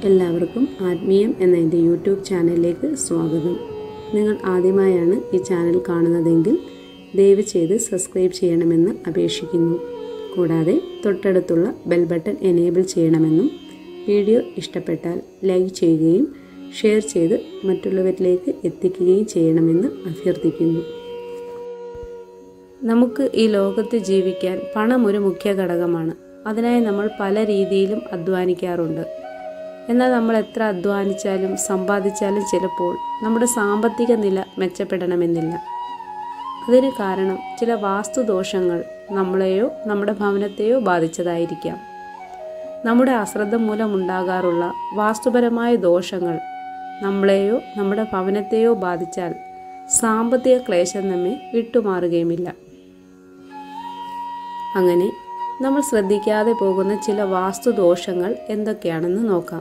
എല്ലാവർക്കും ആത്മീയം എന്ന എൻ്റെ യൂട്യൂബ് ചാനലിലേക്ക് സ്വാഗതം നിങ്ങൾ ആദ്യമായാണ് ഈ ചാനൽ കാണുന്നതെങ്കിൽ ദയവ് ചെയ്ത് സബ്സ്ക്രൈബ് ചെയ്യണമെന്ന് അപേക്ഷിക്കുന്നു കൂടാതെ തൊട്ടടുത്തുള്ള ബെൽ ബട്ടൺ എനേബിൾ ചെയ്യണമെന്നും വീഡിയോ ഇഷ്ടപ്പെട്ടാൽ ലൈക്ക് ചെയ്യുകയും ഷെയർ ചെയ്ത് മറ്റുള്ളവരിലേക്ക് എത്തിക്കുകയും ചെയ്യണമെന്ന് അഭ്യർത്ഥിക്കുന്നു നമുക്ക് ഈ ലോകത്ത് ജീവിക്കാൻ പണം ഒരു മുഖ്യ ഘടകമാണ് അതിനായി നമ്മൾ പല രീതിയിലും അധ്വാനിക്കാറുണ്ട് എന്നാൽ നമ്മൾ എത്ര അധ്വാനിച്ചാലും സമ്പാദിച്ചാലും ചിലപ്പോൾ നമ്മുടെ സാമ്പത്തിക നില മെച്ചപ്പെടണമെന്നില്ല അതിന് കാരണം ചില വാസ്തുദോഷങ്ങൾ നമ്മളെയോ നമ്മുടെ ഭവനത്തെയോ ബാധിച്ചതായിരിക്കാം നമ്മുടെ അശ്രദ്ധ മൂലമുണ്ടാകാറുള്ള വാസ്തുപരമായ ദോഷങ്ങൾ നമ്മളെയോ നമ്മുടെ ഭവനത്തെയോ ബാധിച്ചാൽ സാമ്പത്തിക ക്ലേശം നമ്മെ വിട്ടുമാറുകയുമില്ല അങ്ങനെ നമ്മൾ ശ്രദ്ധിക്കാതെ പോകുന്ന ചില വാസ്തുദോഷങ്ങൾ എന്തൊക്കെയാണെന്ന് നോക്കാം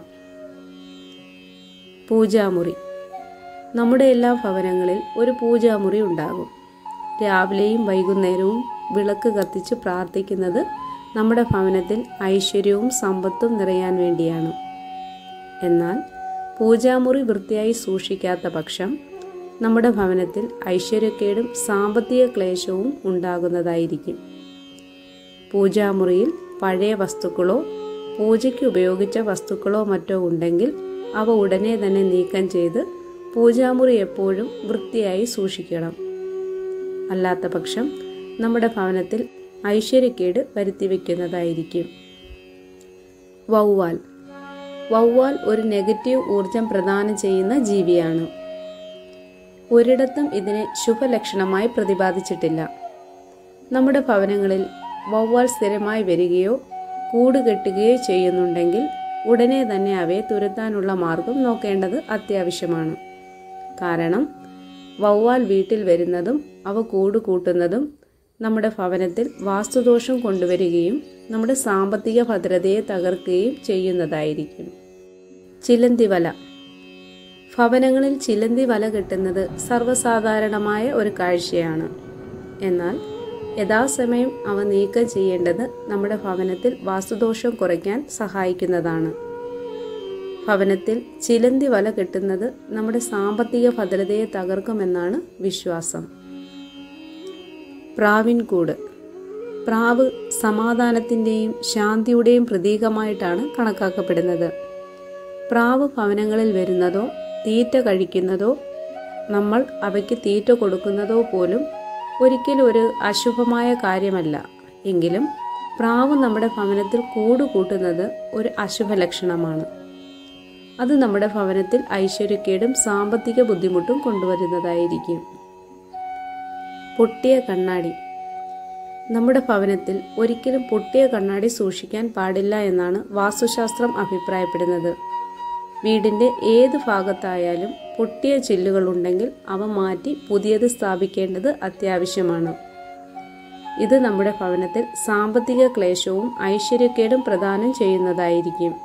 പൂജാമുറി നമ്മുടെ എല്ലാ ഭവനങ്ങളിൽ ഒരു പൂജാമുറി ഉണ്ടാകും രാവിലെയും വൈകുന്നേരവും വിളക്ക് കത്തിച്ച് പ്രാർത്ഥിക്കുന്നത് നമ്മുടെ ഭവനത്തിൽ ഐശ്വര്യവും സമ്പത്തും നിറയാൻ വേണ്ടിയാണ് എന്നാൽ പൂജാമുറി വൃത്തിയായി സൂക്ഷിക്കാത്ത പക്ഷം നമ്മുടെ ഭവനത്തിൽ ഐശ്വര്യക്കേടും സാമ്പത്തിക ക്ലേശവും ഉണ്ടാകുന്നതായിരിക്കും പൂജാമുറിയിൽ പഴയ വസ്തുക്കളോ പൂജയ്ക്ക് ഉപയോഗിച്ച വസ്തുക്കളോ മറ്റോ ഉണ്ടെങ്കിൽ അവ ഉടനെ തന്നെ നീക്കം ചെയ്ത് പൂജാമുറി എപ്പോഴും വൃത്തിയായി സൂക്ഷിക്കണം അല്ലാത്ത പക്ഷം നമ്മുടെ ഭവനത്തിൽ ഐശ്വര്യക്കേട് വരുത്തിവെക്കുന്നതായിരിക്കും വവ്വാൽ വവ്വാൽ ഒരു നെഗറ്റീവ് ഊർജം പ്രദാനം ചെയ്യുന്ന ജീവിയാണ് ഒരിടത്തും ഇതിനെ ശുഭലക്ഷണമായി പ്രതിപാദിച്ചിട്ടില്ല നമ്മുടെ ഭവനങ്ങളിൽ വവ്വാൽ സ്ഥിരമായി വരികയോ കൂട് കെട്ടുകയോ ചെയ്യുന്നുണ്ടെങ്കിൽ ഉടനെ തന്നെ അവയെ തുരത്താനുള്ള മാർഗം നോക്കേണ്ടത് അത്യാവശ്യമാണ് കാരണം വവ്വാൽ വീട്ടിൽ വരുന്നതും അവ കൂട് കൂട്ടുന്നതും നമ്മുടെ ഭവനത്തിൽ വാസ്തുദോഷം കൊണ്ടുവരികയും നമ്മുടെ സാമ്പത്തിക ഭദ്രതയെ തകർക്കുകയും ചെയ്യുന്നതായിരിക്കും ചിലന്തി വല ഭവനങ്ങളിൽ ചിലന്തി വല കെട്ടുന്നത് സർവ്വസാധാരണമായ ഒരു കാഴ്ചയാണ് എന്നാൽ യഥാസമയം അവ നീക്കം ചെയ്യേണ്ടത് നമ്മുടെ ഭവനത്തിൽ വാസ്തുദോഷം കുറയ്ക്കാൻ സഹായിക്കുന്നതാണ് ഭവനത്തിൽ ചിലന്തി വല കെട്ടുന്നത് നമ്മുടെ സാമ്പത്തിക ഭദ്രതയെ തകർക്കുമെന്നാണ് വിശ്വാസം പ്രാവിൻകൂട് പ്രാവ് സമാധാനത്തിൻ്റെയും ശാന്തിയുടെയും പ്രതീകമായിട്ടാണ് കണക്കാക്കപ്പെടുന്നത് പ്രാവ് ഭവനങ്ങളിൽ വരുന്നതോ തീറ്റ കഴിക്കുന്നതോ നമ്മൾ അവയ്ക്ക് തീറ്റ കൊടുക്കുന്നതോ പോലും ഒരിക്കലും ഒരു അശുഭമായ കാര്യമല്ല എങ്കിലും പ്രാവ് നമ്മുടെ ഭവനത്തിൽ കൂട് കൂട്ടുന്നത് ഒരു അശുഭ ലക്ഷണമാണ് അത് നമ്മുടെ ഭവനത്തിൽ ഐശ്വര്യക്കേടും സാമ്പത്തിക ബുദ്ധിമുട്ടും കൊണ്ടുവരുന്നതായിരിക്കും പൊട്ടിയ കണ്ണാടി നമ്മുടെ ഭവനത്തിൽ ഒരിക്കലും പൊട്ടിയ കണ്ണാടി സൂക്ഷിക്കാൻ പാടില്ല എന്നാണ് വാസ്തുശാസ്ത്രം അഭിപ്രായപ്പെടുന്നത് വീടിൻ്റെ ഏത് ഭാഗത്തായാലും പൊട്ടിയ ചില്ലുകൾ ഉണ്ടെങ്കിൽ അവ മാറ്റി പുതിയത് സ്ഥാപിക്കേണ്ടത് അത്യാവശ്യമാണ് ഇത് നമ്മുടെ ഭവനത്തിൽ സാമ്പത്തിക ക്ലേശവും ഐശ്വര്യക്കേടും പ്രദാനം ചെയ്യുന്നതായിരിക്കും